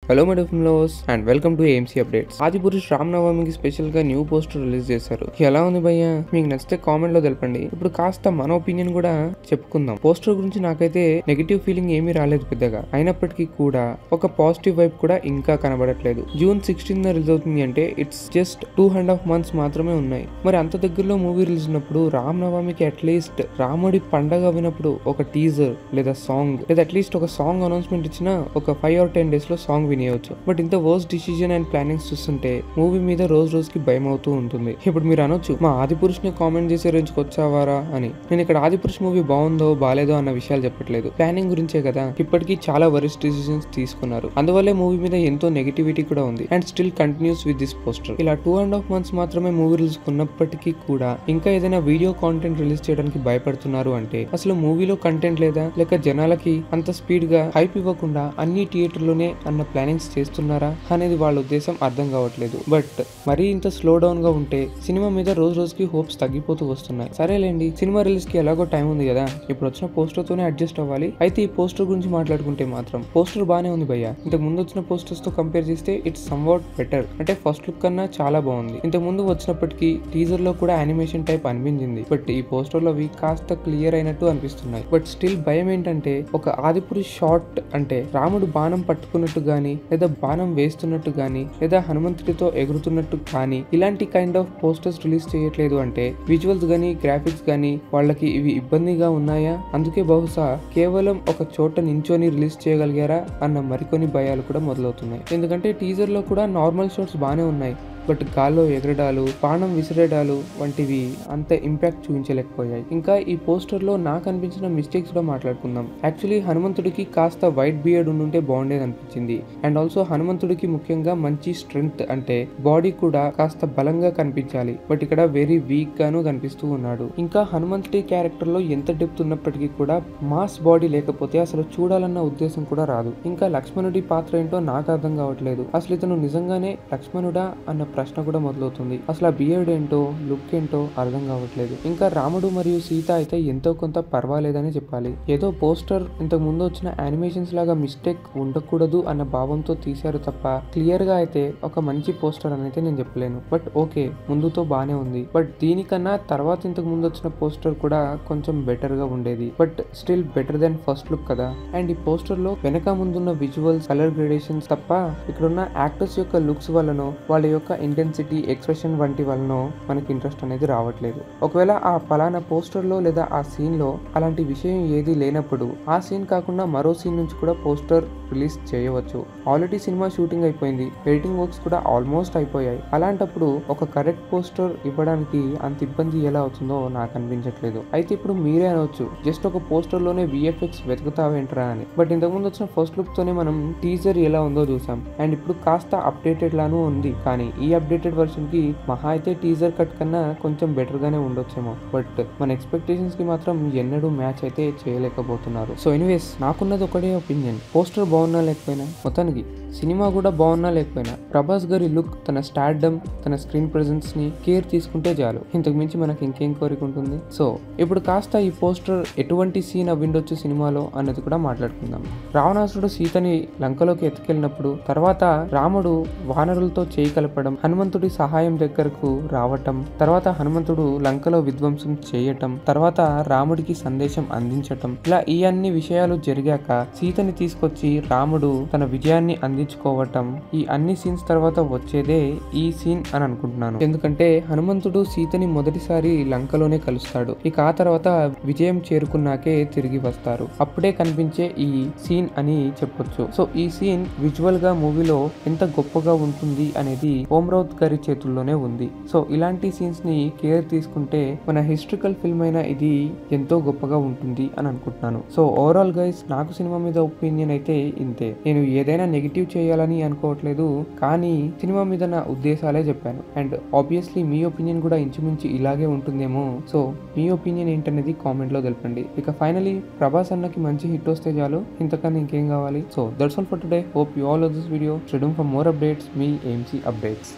hello my film lovers and welcome to AMC updates Adipurush Ram నవమికి special గా new poster release చేశారు ఎలా ఉంది భయ్య మీకు నచ్చితే కామెంట్ లో తెలపండి ఇప్పుడు కాస్త మన ఒపీనియన్ కూడా చెప్పుకుందాం పోస్టర్ గురించి నాకైతే నెగిటివ్ ఫీలింగ్ ఏమీ రాలేదు పెద్దగా అయినప్పటికీ కూడా ఒక పాజిటివ్ వైబ్ కూడా ఇంకా కనబడట్లేదు జూన్ సిక్స్టీన్ రిలీజ్ అవుతుంది అంటే it's just two and half months మాత్రమే ఉన్నాయి మరి అంత దగ్గరలో మూవీ రిలీజ్ ఉన్నప్పుడు రామ్ నవమికి అట్లీస్ట్ రాముడి పండగ వినప్పుడు ఒక టీజర్ లేదా సాంగ్ లేదా అట్లీస్ట్ ఒక సాంగ్ అనౌన్స్మెంట్ ఇచ్చిన ఒక ఫైవ్ ఆర్ టెన్ డేస్ లో సాంగ్ వినేయవచ్చు బట్ ఇంత వర్స్ డిసిజన్ అండ్ ప్లానింగ్స్ చూస్తుంటే మూవీ మీద రోజు రోజుకి భయం అవుతూ ఉంటుంది ఇప్పుడు మీరు అనొచ్చు మా ఆది పురుష్ ని కామెంట్ చేసే రేంజ్కి వచ్చావారా అని నేను ఇక్కడ ఆది పురుష్ మూవీ బాగుందో బాలేదో అన్న విషయాలు చెప్పట్లేదు ప్లానింగ్ గురించే కదా ఇప్పటికీ చాలా వరిస్ట్ డిసిజన్స్ తీసుకున్నారు అందువల్లే మూవీ మీద ఎంతో నెగిటివిటీ కూడా ఉంది and still continues with this poster ఇలా టూ అండ్ హాఫ్ మంత్స్ మాత్రమే మూవీ రిలీజ్ ఉన్నప్పటికీ కూడా ఇంకా ఏదైనా వీడియో కాంటెంట్ రిలీజ్ చేయడానికి భయపడుతున్నారు అంటే అసలు మూవీలో కంటెంట్ లేదా లేక జనాలకి అంత స్పీడ్ గా హైప్ ఇవ్వకుండా అన్ని థియేటర్లోనే అన్న ప్లానింగ్స్ చేస్తున్నారా అనేది వాళ్ళ ఉద్దేశం అర్థం కావట్లేదు బట్ మరీ ఇంత స్లో డౌన్ గా ఉంటే సినిమా మీద రోజు రోజుకి హోప్స్ తగ్గిపోతూ వస్తున్నాయి సరేలేండి సినిమా రిలీజ్ కి ఎలాగో టైం ఉంది కదా ఇప్పుడు వచ్చిన పోస్టర్ తోనే అడ్జస్ట్ అవ్వాలి అయితే ఈ పోస్టర్ గురించి మాట్లాడుకుంటే మాత్రం పోస్టర్ బానే ఉంది భయ్య ఇంతకు ముందు వచ్చిన పోస్టర్స్ తో కంపేర్ చేస్తే ఇట్స్ సమ్వాట్ బెటర్ అంటే ఫస్ట్ లుక్ కన్నా చాలా బాగుంది ఇంతకు ముందు వచ్చినప్పటికీ టీజర్ లో కూడా యానిమేషన్ టైప్ అనిపించింది బట్ ఈ పోస్టర్ లో అవి కాస్త క్లియర్ అయినట్టు అనిపిస్తున్నాయి బట్ స్టిల్ భయం ఏంటంటే ఒక ఆదిపురుష్ షార్ట్ అంటే రాముడు బాణం పట్టుకున్నట్టు గాని లేదా బాణం వేస్తున్నట్టు గాని లేదా హనుమంతుడితో ఎగురుతున్నట్టు కానీ ఇలాంటి కైండ్ ఆఫ్ పోస్టర్స్ రిలీజ్ చేయట్లేదు అంటే విజువల్స్ గానీ గ్రాఫిక్స్ గానీ వాళ్ళకి ఇవి ఇబ్బందిగా ఉన్నాయా అందుకే బహుశా కేవలం ఒక చోట నించొని రిలీజ్ చేయగలిగారా అన్న మరికొన్ని భయాలు కూడా మొదలవుతున్నాయి ఎందుకంటే టీజర్ లో కూడా నార్మల్ షాట్స్ బాగానే ఉన్నాయి బట్ గాల్లో ఎగరడాలు బాణం విసిరేడాలు వంటివి అంత ఇంపాక్ట్ చూపించలేకపోయాయి ఇంకా ఈ పోస్టర్ లో నాకు అనిపించిన మిస్టేక్స్ కూడా మాట్లాడుకుందాం యాక్చువల్లీ హనుమంతుడికి కాస్త వైట్ బియర్డ్ ఉండుంటే బాగుండేది అనిపించింది అండ్ ఆల్సో హనుమంతుడికి ముఖ్యంగా మంచి స్ట్రెంగ్త్ అంటే బాడీ కూడా కాస్త బలంగా కనిపించాలి బట్ ఇక్కడ వెరీ వీక్ గాను కనిపిస్తూ ఉన్నాడు ఇంకా హనుమంతుడి క్యారెక్టర్ లో ఎంత డెప్త్ ఉన్నప్పటికీ కూడా మాస్ బాడీ లేకపోతే అసలు చూడాలన్న ఉద్దేశం కూడా రాదు ఇంకా లక్ష్మణుడి పాత్ర ఏంటో నాకు అర్థం కావట్లేదు అసలు ఇతను నిజంగానే లక్ష్మణుడా అన్న ప్రశ్న కూడా మొదలవుతుంది అసలు ఆ బియర్డ్ ఏంటో లుక్ ఏంటో అర్థం కావట్లేదు ఇంకా రాముడు మరియు సీత అయితే ఎంతో కొంత పర్వాలేదని చెప్పాలి ఏదో పోస్టర్ ఇంతకు ముందు వచ్చిన యానిమేషన్స్ లాగా మిస్టేక్ ఉండకూడదు అన్న భావంతో తీశారు తప్ప క్లియర్ గా అయితే ఒక మంచి పోస్టర్ అని అయితే నేను చెప్పలేను బట్ ఓకే ముందుతో బానే ఉంది బట్ దీనికన్నా తర్వాత ఇంతకు ముందు వచ్చిన పోస్టర్ కూడా కొంచెం బెటర్ గా ఉండేది but still better than first look కదా అండ్ ఈ పోస్టర్ లో వెనక ముందున్న విజువల్స్ కలర్ గ్రేడేషన్స్ తప్ప ఇక్కడున్న యాక్టర్స్ యొక్క లుక్స్ వల్లనో వాళ్ళ యొక్క ఇంటెన్సిటీ ఎక్స్ప్రెషన్ వంటి వలనో మనకి ఇంట్రెస్ట్ అనేది రావట్లేదు ఒకవేళ ఆ ఫలానా పోస్టర్ లో లేదా ఆ సీన్ లో అలాంటి విషయం ఏది లేనప్పుడు ఆ సీన్ కాకుండా మరో సీన్ నుంచి కూడా పోస్టర్ రిలీజ్ చేయవచ్చు ఆల్రెడీ సినిమా షూటింగ్ అయిపోయింది ఎడిటింగ్ వర్క్స్ కూడా ఆల్మోస్ట్ అయిపోయాయి అలాంటప్పుడు ఒక కరెక్ట్ పోస్టర్ ఇవ్వడానికి అంత ఇబ్బంది ఎలా అవుతుందో నాకు అనిపించట్లేదు అయితే ఇప్పుడు మీరే అనవచ్చు జస్ట్ ఒక పోస్టర్ లోనే విఎఫ్ఎక్స్ వెతుకుతావేంట్రా అని బట్ ఇంతకుముందు వచ్చిన ఫస్ట్ లుక్ తోనే మనం టీజర్ ఎలా ఉందో చూసాం అండ్ ఇప్పుడు కాస్త అప్డేటెడ్ లాను ఉంది కానీ ఈ అప్డేటెడ్ వర్షన్ కి మహా అయితే టీజర్ కట్ కన్నా కొంచెం బెటర్ గానే ఉండొచ్చేమో బట్ మన ఎక్స్పెక్టేషన్స్ కి మాత్రం ఎన్నడూ మ్యాచ్ అయితే చేయలేకపోతున్నారు సో ఎనీవేస్ నాకున్నది ఒకటే ఒపీనియన్ పోస్టర్ బాగున్నా లేకపోయినా మొత్తానికి సినిమా కూడా బాగున్నా లేకపోయినా ప్రభాస్ గారి లుక్ తన స్టార్డమ్ తన స్క్రీన్ ప్రెజెన్స్ ని కేర్ తీసుకుంటే చాలు ఇంతకు మించి మనకి ఇంకేం కోరిక ఉంటుంది సో ఇప్పుడు కాస్త ఈ పోస్టర్ ఎటువంటి సీన్ అవ్విండొచ్చు సినిమాలో అన్నది కూడా మాట్లాడుకుందాం రావణాసుడు సీతని లంకలోకి ఎత్తుకెళ్ళినప్పుడు తర్వాత రాముడు వానరులతో చేయి కలపడం హనుమంతుడి సహాయం దగ్గరకు రావటం తర్వాత హనుమంతుడు లంకలో విధ్వంసం చేయటం తర్వాత రాముడికి సందేశం అందించటం ఇలా ఈ అన్ని విషయాలు జరిగాక సీతని తీసుకొచ్చి రాముడు తన విజయాన్ని అందించుకోవటం ఈ అన్ని సీన్స్ తర్వాత వచ్చేదే ఈ సీన్ అని అనుకుంటున్నాను ఎందుకంటే హనుమంతుడు సీతని మొదటిసారి లంకలోనే కలుస్తాడు ఇక ఆ తర్వాత విజయం చేరుకున్నాకే తిరిగి వస్తారు అప్పుడే కనిపించే ఈ సీన్ అని చెప్పొచ్చు సో ఈ సీన్ విజువల్ గా మూవీలో ఎంత గొప్పగా ఉంటుంది అనేది ఓమ్రౌత్ గారి చేతుల్లోనే ఉంది సో ఇలాంటి సీన్స్ ని కేర్ తీసుకుంటే మన హిస్టరికల్ ఫిల్మ్ అయినా ఇది ఎంతో గొప్పగా ఉంటుంది అని అనుకుంటున్నాను సో ఓవరాల్ గైస్ నాకు సినిమా మీద ఒపీనియన్ అయితే ఇంతే నేను ఏదైనా నెగిటివ్ చేయాలని అనుకోవట్లేదు కానీ సినిమా మీద నా ఉద్దేశాలే చెప్పాను అండ్ ఆబ్వియస్లీ మీ ఒపీనియన్ కూడా ఇంచుమించు ఇలాగే ఉంటుందేమో సో మీ ఒపీనియన్ ఏంటనేది కామెంట్ లో తెలపండి ఇక ఫైనలీ ప్రభాస్ అన్నకి మంచి హిట్ వస్తే చాలు ఇంతకన్నా ఇంకేం కావాలి so that's all for today hope you all of this video schedule for more updates మీ ఏఎంసీ అప్డేట్స్